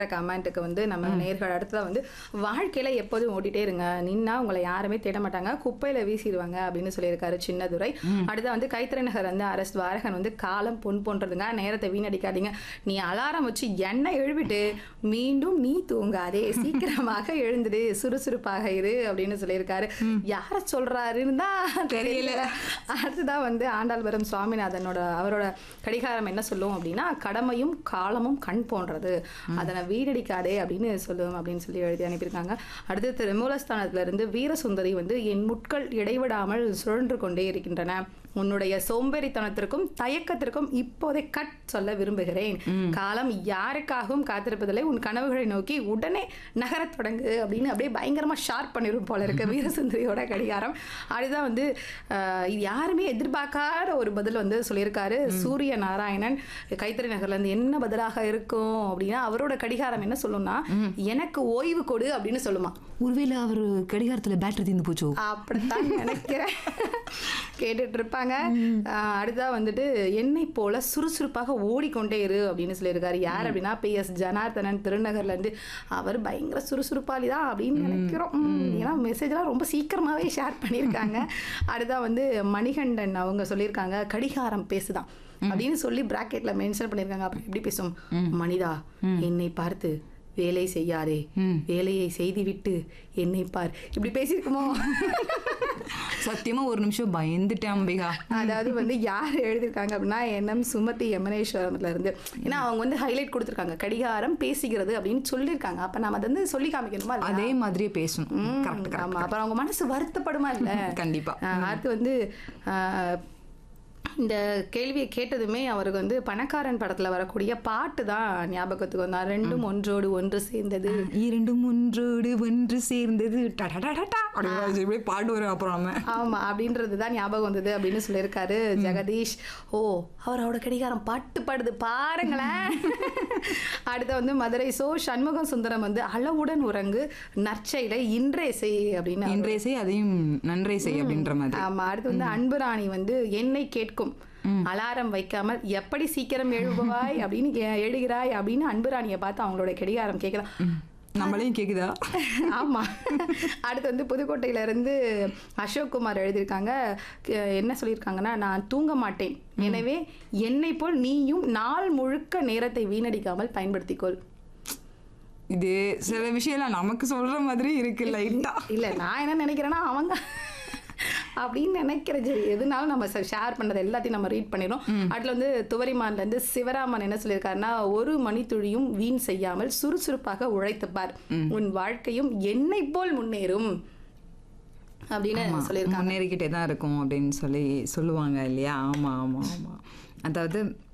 கமெண்ட்டுக்கு வந்து நம்ம நேர்கள் அடுத்ததாக வந்து வாழ்க்கையில் எப்போதும் ஓட்டிகிட்டே இருங்க நின்னா உங்களை யாருமே தேட மாட்டாங்க குப்பையில் வீசிடுவாங்க அப்படின்னு சொல்லியிருக்காரு சின்னதுரை அடுத்த வந்து கைத்தறி நகர் வந்து அரசு வாரகன் வந்து காலம் பொன் போன்றதுங்க நேரத்தை வீணடிக்காதீங்க நீ அலாரம் வச்சு என்ன எழுப்பிட்டு மீண்டும் நீ தூங்காதே சீக்கிரமாக எழுந்துடு சுறுசுறுப்பாக இரு அப்படின்னு சொல்லியிருக்காரு யாரை சொல்றாருன்னு தான் தெரியல அடுத்ததான் வந்து ஆண்டாள்வரம் சுவாமிநாதனோட அவரோட கடிகாரம் என்ன சொல்லும் அப்படின்னா கடமையும் காலமும் கண் போன்றது அதனை வீணடிக்காதே அப்படின்னு சொல்லுவோம் அப்படின்னு சொல்லி எழுதி அனுப்பியிருக்காங்க அடுத்து திரு மூலஸ்தானத்துல இருந்து வீரசுந்தரி வந்து என் முட்கள் இடைவிடாமல் சுழன்று கொண்டே இருக்கின்றன உன்னுடைய சோம்பேறித்தனத்திற்கும் தயக்கத்திற்கும் இப்போதை கட் சொல்ல விரும்புகிறேன் காலம் யாருக்காகவும் காத்திருப்பதில்லை உன் கனவுகளை நோக்கி உடனே நகரத் தொடங்கு அப்படின்னு அப்படியே பயங்கரமா ஷார்ப் பண்ணிரும் போல இருக்கு வீரசுந்தரியோட கடிகாரம் அதுதான் வந்து ஆஹ், இது யாருமே எதிர்பார்க்காத ஒரு பதில் வந்து சொல்லியிருக்காரு சூரிய நாராயணன் கைத்தறி நகர்ல இருந்து என்ன பதிலாக இருக்கும் அப்படின்னா அவரோட கடிகாரம் என்ன சொல்லும்னா எனக்கு ஓய்வு கொடு அப்படின்னு சொல்லுமா ஒருவேளை அவர் கடிகாரத்துல பேட்டரி தீர்ந்து போச்சோ அப்படித்தான் நினைக்கிறேன் கேட்டுட்டு இருப்பாங்க ஆஹ் அடுத்ததா வந்துட்டு என்னை போல சுறுசுறுப்பாக ஓடிக்கொண்டே இரு அப்படின்னு சொல்லியிருக்காரு யார் அப்படின்னா பி எஸ் ஜனார்தனன் திருநகர்ல இருந்து அவர் பயங்கர சுறுசுறுப்பாளி தான் அப்படின்னு நினைக்கிறோம் உம், ஏன்னா மெசேஜ்லாம் ரொம்ப சீக்கிரமாவே ஷேர் பண்ணியிருக்காங்க அடுத்தா வந்து மணிகண்டன் அவங்க சொல்லியிருக்காங்க கடிகாரம் பேசுதான் அப்படின்னு சொல்லி பிராக்கெட்ல மென்ஷன் பண்ணியிருக்காங்க அப்புறம் எப்படி பேசும் மனிதா என்னை பார்த்து வேலை செய்யாதே வேலையை செய்துவிட்டு என்னை பார் இப்படி பேசியிருக்குமோ சத்தியமா ஒரு நிமிஷம் பயந்துட்டேன் அம்பிகா அதாவது வந்து யார் எழுதியிருக்காங்க அப்படின்னா என்எம் சுமதி யமனேஸ்வரம்ல இருந்து ஏன்னா அவங்க வந்து ஹைலைட் கொடுத்துருக்காங்க கடிகாரம் பேசுகிறது அப்படின்னு சொல்லியிருக்காங்க அப்ப நம்ம அதை வந்து சொல்லி காமிக்கணுமா இல்லையா? அதே மாதிரியே பேசணும் ம், கரெக்ட் ஆமா அப்புறம் அவங்க மனசு வருத்தப்படுமா இல்ல கண்டிப்பா ஆஹ் அடுத்து வந்து ஆஹ், இந்த கேள்வியை கேட்டதுமே அவருக்கு வந்து பணக்காரன் படத்துல வரக்கூடிய பாட்டு தான் ஞாபகத்துக்கு வந்தா ரெண்டும் ஒன்றோடு ஒன்று சேர்ந்தது இரண்டும் ஒன்றோடு ஒன்று சேர்ந்தது டடடடடா அப்படின்னு சொல்லி பாடு வரும் அப்புறம் நம்ம ஆமா அப்படின்றது தான் ஞாபகம் வந்தது அப்படின்னு சொல்லியிருக்காரு ஜெகதீஷ் ஓ அவரோட கடிகாரம் பாட்டு பாடுது பாருங்களேன் அடுத்து வந்து மதுரை சோ சண்முகம் சுந்தரம் வந்து அளவுடன் உறங்கு நற்செயலை இன்றே செய் அப்படின்னு இன்றைய செய் அதையும் நன்றே செய் அப்படின்ற மாதிரி ஆமா அடுத்து வந்து அன்புராணி வந்து என்னை கேட்கும் அலாரம் வைக்காமல் எப்படி சீக்கிரம் எழுவாய் அப்படின்னு கே- எழுகிறாய் அப்படின்னு அன்புராணியை பார்த்து அவங்களோட கடிகாரம் கேட்கலாம் நம்மளையும் கேக்குதா ஆமா அடுத்து வந்து புதுக்கோட்டையில இருந்து அசோக் குமார் எழுதியிருக்காங்க க- என்ன சொல்லியிருக்காங்கன்னா நான் தூங்க மாட்டேன் எனவே என்னை போல் நீயும் நாள் முழுக்க நேரத்தை வீணடிக்காமல் பயன்படுத்திக்கொள் இது சில விஷயம்லாம் நமக்கு சொல்ற மாதிரி இருக்கு லைட்டா இல்ல நான் என்ன நினைக்கிறேன்னா அவங்க அப்படின்னு நினைக்கிறேன் சரி எதுனாலும் நம்ம ஷேர் பண்ணது எல்லாத்தையும் நம்ம ரீட் பண்ணிடும் அதுல வந்து துவரிமான்ல இருந்து சிவராமன் என்ன சொல்லியிருக்காருன்னா ஒரு மணித்துளியும் வீண் செய்யாமல் சுறுசுறுப்பாக உழைத்துப்பார் உன் வாழ்க்கையும் என்னை போல் முன்னேறும் அப்படின்னு சொல்லியிருக்காங்க முன்னேறிக்கிட்டே தான் இருக்கும் அப்படின்னு சொல்லி சொல்லுவாங்க இல்லையா ஆமா ஆமா ஆமா அதாவது